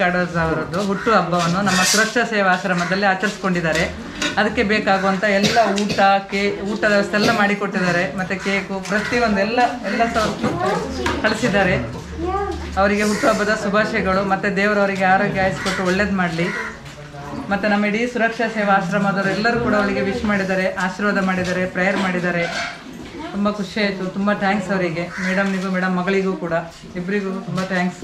ಕಾಡೋಸ್ ಅವರದ್ದು ಹುಟ್ಟು ಹಬ್ಬವನ್ನು ನಮ್ಮ ಸುರಕ್ಷಾ ಸೇವಾ ಆಶ್ರಮದಲ್ಲಿ ಆಚರಿಸ್ಕೊಂಡಿದ್ದಾರೆ ಅದಕ್ಕೆ ಬೇಕಾಗುವಂಥ ಎಲ್ಲ ಊಟ ಕೇ ಊಟದ ವ್ಯವಸ್ಥೆ ಎಲ್ಲ ಮಾಡಿಕೊಟ್ಟಿದ್ದಾರೆ ಮತ್ತು ಕೇಕು ಪ್ರತಿಯೊಂದು ಎಲ್ಲ ಎಲ್ಲ ಸಹ ಕಳಿಸಿದ್ದಾರೆ ಅವರಿಗೆ ಹುಟ್ಟುಹಬ್ಬದ ಶುಭಾಶಯಗಳು ಮತ್ತು ದೇವರವರಿಗೆ ಆರೋಗ್ಯ ಆಯಿಸ್ಕೊಟ್ಟು ಒಳ್ಳೇದು ಮಾಡಲಿ ಮತ್ತು ನಮ್ಮ ಇಡೀ ಸುರಕ್ಷಾ ಸೇವಾ ಆಶ್ರಮದವರು ಎಲ್ಲರೂ ಕೂಡ ಅವರಿಗೆ ವಿಶ್ ಮಾಡಿದ್ದಾರೆ ಆಶೀರ್ವಾದ ಮಾಡಿದ್ದಾರೆ ಪ್ರೇಯರ್ ಮಾಡಿದ್ದಾರೆ ತುಂಬ ಖುಷಿ ಆಯಿತು ತುಂಬ ಥ್ಯಾಂಕ್ಸ್ ಅವರಿಗೆ ಮೇಡಮ್ನಿಗೂ ಮೇಡಮ್ ಮಗಳಿಗೂ ಕೂಡ ಇಬ್ಬರಿಗೂ ತುಂಬ ಥ್ಯಾಂಕ್ಸ್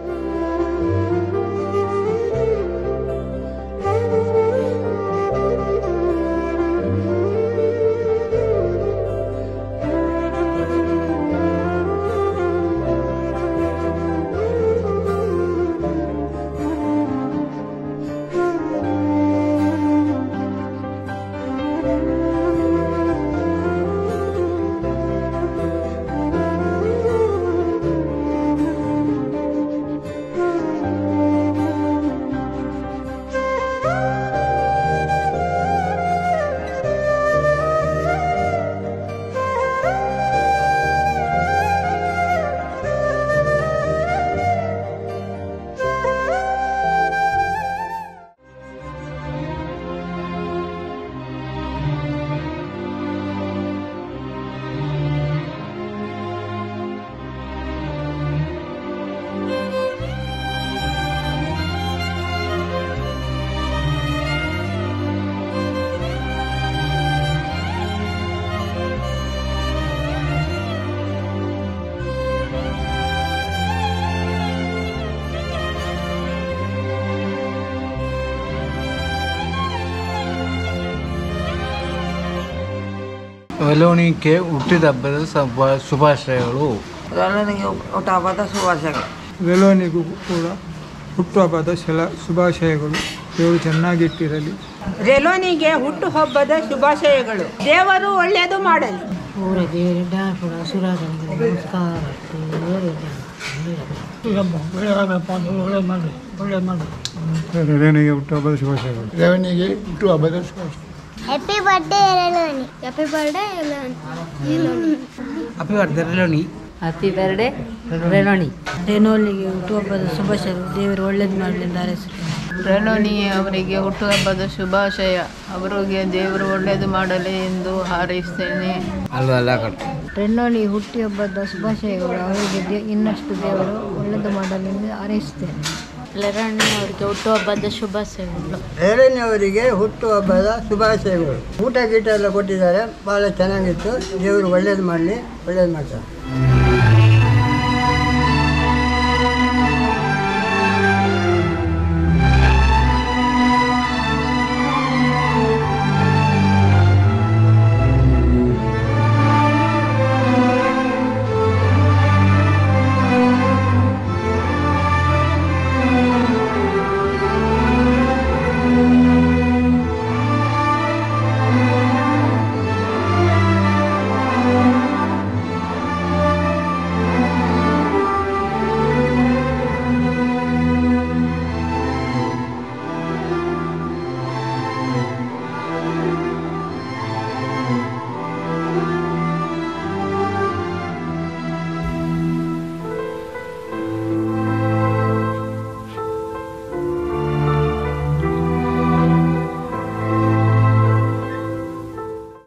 ವೆಲೋಣಿಕೆ ಹುಟ್ಟಿದ ಹಬ್ಬದ ಸಭ- ಶುಭಾಶಯಗಳು ನನಗೆ ಊಟ ಹಬ್ಬದ ಶುಭಾಶಯಗಳು ವೆಲೋನಿಗೂ ಕೂಡ ಹುಟ್ಟುಹಬ್ಬದ ಶಲ ಶುಭಾಶಯಗಳು ದೇವರು ಚೆನ್ನಾಗಿಟ್ಟಿರಲಿ ರೆಲೋನಿಗೆ ಹುಟ್ಟುಹಬ್ಬದ ಶುಭಾಶಯಗಳು ದೇವರು ಒಳ್ಳೆಯದು ಮಾಡಲಿ ಊರಿಗೆ ಡ್ಯಾನ್ಸ್ ಸುರಾದಂಗೆ ನಮಸ್ಕಾರ ವೆಲೋನಿಗೆ ಹುಟ್ಟುಹಬ್ಬದ ಶುಭಾಶಯಗಳು ರೆವನಿಗೆ ಹುಟ್ಟುಹಬ್ಬದ ಶುಭಾಶಯ ಹ್ಯಾಪಿ ಬರ್ಡೇ ಎಲೋನಿ ಹ್ಯಾಪಿ ಬರ್ಡೇ ಎಲೋನಿ ಹ್ಯಾಪಿ ಬರ್ಡೇ ರೆಲೋನಿ ಹ್ಯಾಪಿ ಬರ್ಡೇ ರೆನೋಣಿ ರೆನೋಲಿಗೆ ಹುಟ್ಟುಹಬ್ಬದ ಶುಭಾಶಯಗಳು ದೇವರು ಒಳ್ಳೇದು ಮಾಡಲಿ ಅಂತ ಹಾರೈಸುತ್ತೇನೆ ರೆನೋನಿ ಅವರಿಗೆ ಹುಟ್ಟುಹಬ್ಬದ ಶುಭಾಶಯ ಅವರಿಗೆ ದೇವರು ಒಳ್ಳೆಯದು ಮಾಡಲಿ ಎಂದು ಹಾರೈಸ್ತೇನೆ ಅಲ್ವಲ್ಲ ಕಟ್ಟು ರೆನೋಣಿ ಹುಟ್ಟುಹಬ್ಬದ ಶುಭಾಶಯಗಳು ಅವರಿಗೆ ದೇ- ಇನ್ನಷ್ಟು ದೇವರು ಒಳ್ಳೆಯದು ಮಾಡಲಿ ಎಂದು ಹಾರೈಸುತ್ತೇನೆ ಲೆರಣಿ ಅವರಿಗೆ ಹುಟ್ಟುಹಬ್ಬದ ಶುಭಾಶಯಗಳು ರೆಲೋನಿಯವರಿಗೆ ಹುಟ್ಟುಹಬ್ಬದ ಶುಭಾಶಯಗಳು ಊಟ ಗೀಟ ಎಲ್ಲ ಕೊಟ್ಟಿದ್ದಾರೆ ಭಾಳ ಚೆನ್ನಾಗಿತ್ತು ದೇವರು ಒಳ್ಳೇದು ಮಾಡಲಿ ಒಳ್ಳೇದು ಮಾಡ್ತಾರೆ